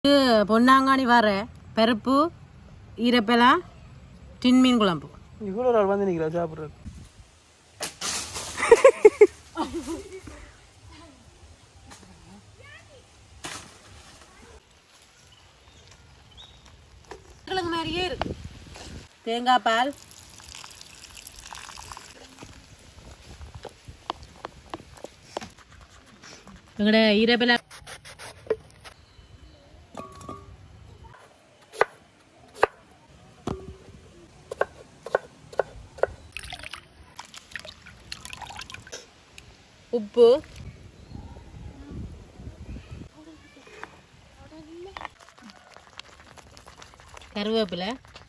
இது பொன்னாங்காணி வர பருப்பு ஈரப்பெலா டின் மீன் குழம்பு இவ்வளோ நாள் வந்து நிற்கிறா சாப்பிட்றது கிழங்கு மாதிரியே இருக்கு தேங்காய் பால் எங்கட ஈரப்பெலா உப்பு கருவேப்பிலை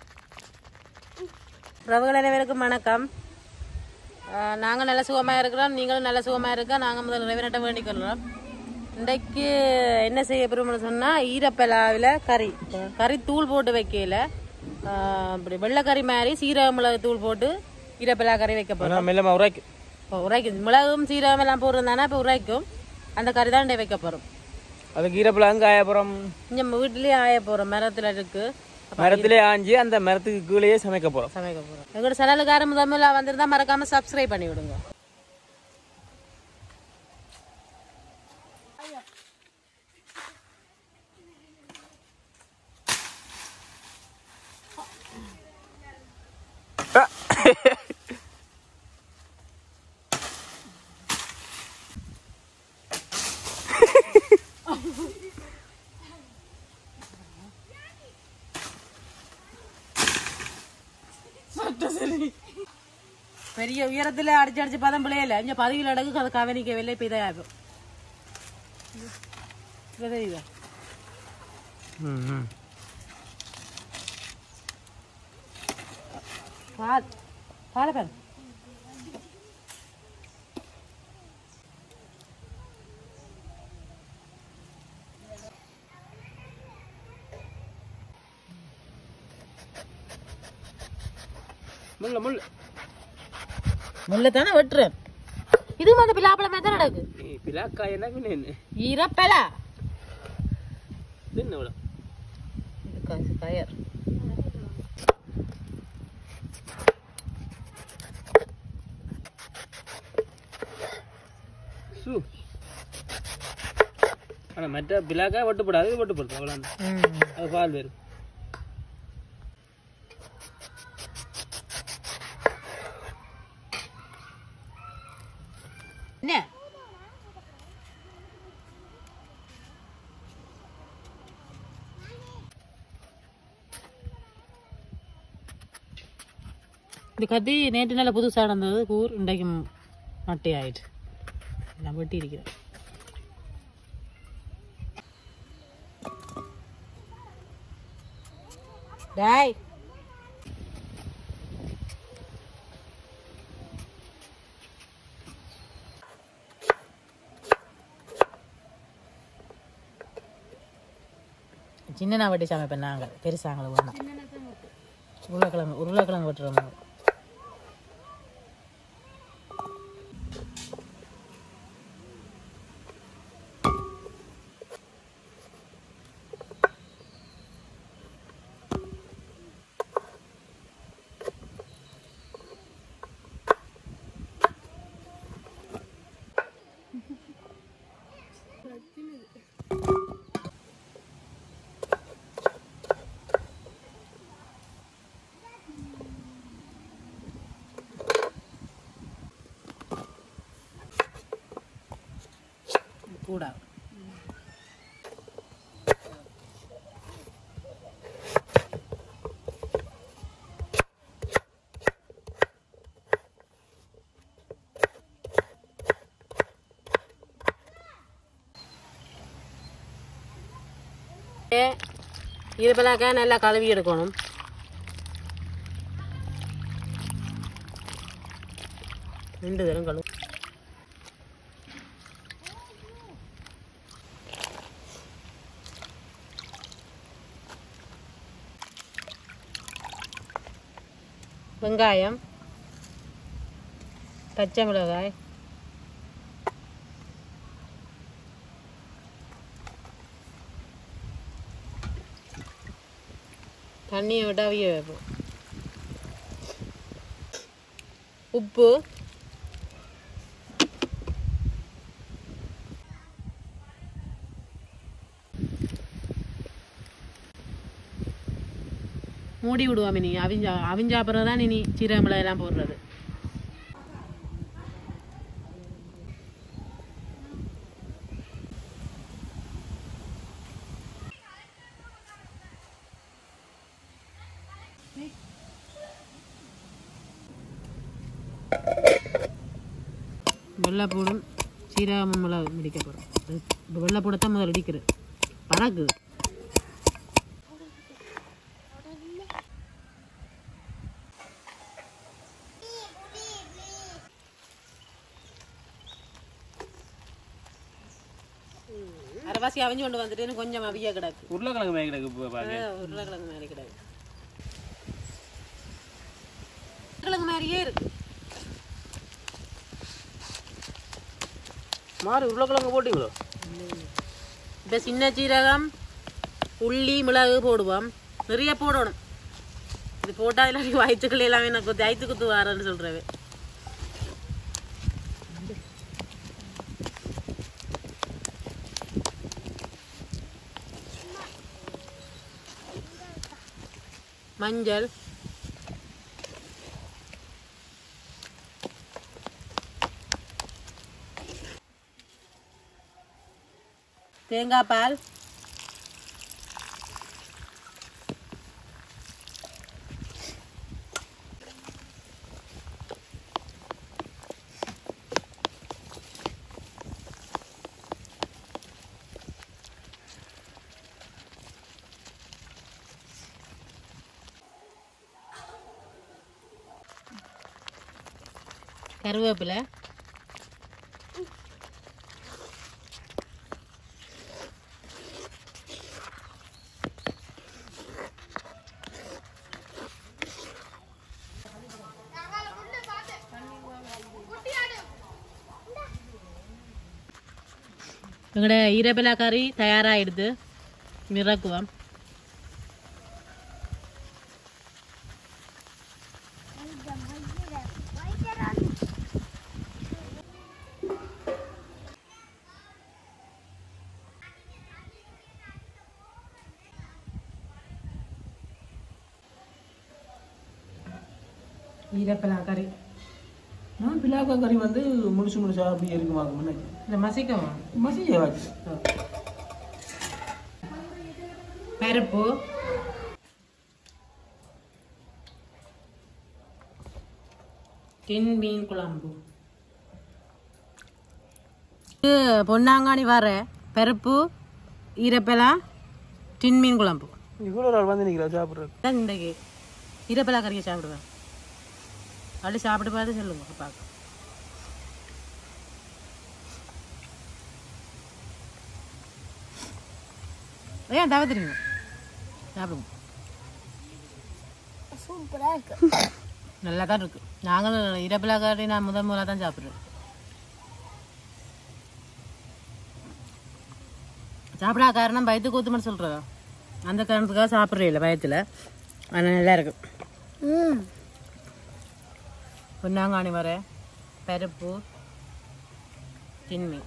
ரவுகள் அனைவருக்கும் வணக்கம் நாங்கள் நல்ல சுகமாக இருக்கிறோம் நீங்களும் நல்ல சுகமாக இருக்க நாங்கள் முதல் இறைவனிட்ட வேண்டிக் கொள்கிறோம் இன்றைக்கு என்ன செய்ய போகிறோம்னு சொன்னால் ஈரப்பலாவில் கறி கறி தூள் போட்டு வைக்கல ஆஹ் இப்படி வெள்ளைக்கறி மாதிரி சீரக மிளகு தூள் போட்டு ஈரப்பலா கறி வைக்க போகிறோம் ஆனால் மெல்லமாக உரைக்கு இப்போ உரைக்கும் மிளகும் சீரகம் எல்லாம் போடுறதானே இப்போ உரைக்கும் அந்த கறி தான் இன்றைய வைக்க போகிறோம் அதுக்கு ஈரப்பழம் காயப்புறம் இங்கே நம்ம வீட்டிலேயே ஆய போகிறோம் மரத்தில் இருக்கு மரத்திலே ஆஞ்சி அந்த மரத்துக்கு கீழேயே சமைக்க போகிறோம் சமைக்க போகிறோம் எங்களோட சேனலுக்கார முதல்ல வந்திருந்தா மறக்காம சப்ஸ்கிரைப் பண்ணி விடுங்க பெரிய உயரத்துல அடிச்சு அடிச்சு பதம் பிள்ளையில இங்க பதவியில் அடகு அது கவனிக்க வெளியே இப்போ இதாகும் தெரியுதா ம் ம் பால் பால் பால் முள்ள முள்ள முல்லை தானே வெட்டுறேன் இது வந்து பிலாப்பழமே தான் நடக்கு நீ பிளாக்காய் என்ன பின்ன என்ன ஈரப்பலா இது என்ன இவ்வளோ இது கயர் சூ ஆனால் மற்ற பிளாக்காய் ஒட்டுப்படாது இது ஒட்டுப்படுது அவ்வளோ அது பால் வேறு என்ன இந்த கத்தி நேற்று நல்ல புதுசாக நடந்தது கூர் இன்றைக்கு மட்டை ஆயிட்டு நான் வெட்டி இருக்கிறேன் டாய் சின்ன நான் வெட்டி சமைப்பேன் நாங்கள் பெருசாங்களை வேணாம் உருளைக்கிழங்கு உருளைக்கிழங்கு வெட்டுறோம் கூட இருபதாக்கா நல்லா கழுவி எடுக்கணும் ரெண்டு தரம் கழுவு வெங்காயம் பச்சை மிளகாய் தண்ணியை விட்டு அவிய வைப்போம் உப்பு மூடி விடுவோம் இனி அவிஞ்சா அவிஞ்சா அப்புறம் தான் இனி சீரக மிளகாய் எல்லாம் போடுறது வெள்ளைப்பூடும் சீரக மிளகு இடிக்க போகிறோம் இப்போ வெள்ளைப்பூடத்தான் முதல்ல இடிக்கிறது பறக்குது அரைவாசி அவிஞ்சு கொண்டு வந்துட்டு கொஞ்சம் அவிய கிடக்கு உருளைக்கிழங்கு மேய் கிடக்கு இப்போ பாக்க ஆ, உருளைக்கிழங்கு மாதிரி கிடக்கு உருளைக்கிழங்கு மாதிரியே இருக்கு மாறி உருளைக்கிழங்கு போட்டீங்களோ இப்போ சின்ன சீரகம் உள்ளி மிளகு போடுவோம் நிறைய போடணும் இது போட்டால் இல்லாட்டி வயிற்றுக்கள் எல்லாமே எனக்கு தைத்து குத்து வாரன்னு சொல்கிறவே மஞ்சள் தேங்காய் பால் கருவேப்பிலை எங்களோட ஈரப்பிலா கறி தயாராகிடுது இறக்குவோம் ஈரப்பிலா கறி நான் பிலாக்கா கறி வந்து முழுசு முழுசா அப்படி இருக்குமாங்க முன்னாடி இந்த மசிக்கவா மசிய வச்சு பருப்பு டின் மீன் குழம்பு இது பொன்னாங்காணி வர பருப்பு ஈரப்பலா டின் மீன் குழம்பு இவ்வளோ நாள் வந்து நிற்கிறா சாப்பிட்றது தான் இன்றைக்கு ஈரப்பலா கறியை சாப்பிடுவேன் அப்படி சாப்பிட்டு பார்த்து சொல்லுங்க பார்க்க ஏன் தவிர்த்துறீங்க சாப்பிடுங்க சூப்பரா இருக்கு நல்லா தான் இருக்கு நாங்களும் இரப்பிலா கறி நான் முதல் முதலாக தான் சாப்பிட்றேன் சாப்பிடா காரணம் பயத்து கூத்துமன்னு சொல்கிறதா அந்த காரணத்துக்காக சாப்பிட்றே இல்லை பயத்தில் ஆனால் நல்லா இருக்கு ம் பொன்னாங்காணி வர பருப்பு தின்மி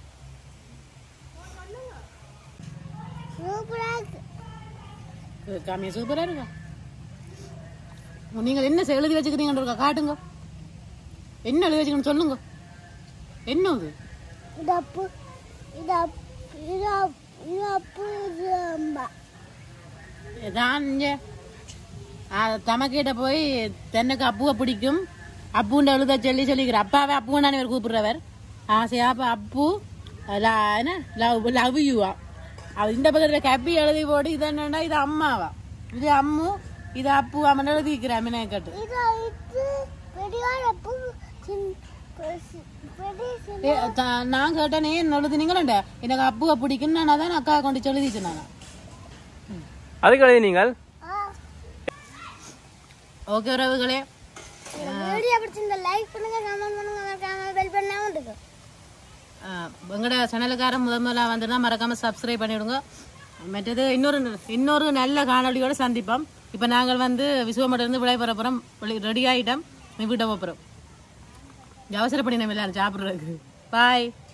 சூப்பரா இருக்கு காமியா சூப்பராக இருக்கா நீங்கள் என்ன எழுதி வச்சுக்கிறீங்கன்னு காட்டுங்க என்ன எழுதி வச்சுக்கணும் சொல்லுங்க என்ன அது இது அப்பு இது அப்பு இது அப்பு இது அப்பு இது அம்மா தான் இங்கே தமக்கிட்ட போய் தென்னுக்கு அப்புவை பிடிக்கும் அப்புண்ட எழுத சொல்லி சொல்லிக்கிற அப்பாவே அப்புன்னு இவர் கூப்பிடுறவர் ஆசையா அப்ப அப்பு ல- என்ன லவ் லவ் யூவா அவ இந்த பக்கத்தில் கப்பி எழுதி போட்டு இது என்னன்னா இது அம்மாவா இது அம்மு இது அப்பு அவன் எழுதிக்கிறா மினக்கட்டு இது இது பெரியார் அப்பு சின் பெருசு- பெரிய சின்ன ஏ, த- நான் கேட்டேனே என்ன எழுதுனீங்களா எனக்கு அப்புவை பிடிக்குன்னு நான் தான் அக்கா கொண்டு எழுதிச்சு நான் அதுக்கு எழுதி நீங்கள் ஆ ஓகே உறவுகளே இந்த வீடியோ பிடிச்சிருந்தா லைக் பண்ணுங்க கமெண்ட் பண்ணுங்க மறக்காம பெல் பண்ணாம இருக்கு ஆஹ் எங்களோட சேனலுக்கார முதல் முதலாக வந்துன்னா மறக்காம சப்ஸ்கிரைப் பண்ணிவிடுங்க மற்றது இன்னொரு இன்னொரு நல்ல காணொளியோட சந்திப்போம் இப்போ நாங்கள் வந்து விசுவமட்டிலிருந்து விளை பெற போகிறோம் ரெடி ஆகிட்டோம் வீட்டை போகிறோம் அவசரப்படி நம்ம எல்லாரும் சாப்பிட்றதுக்கு பாய்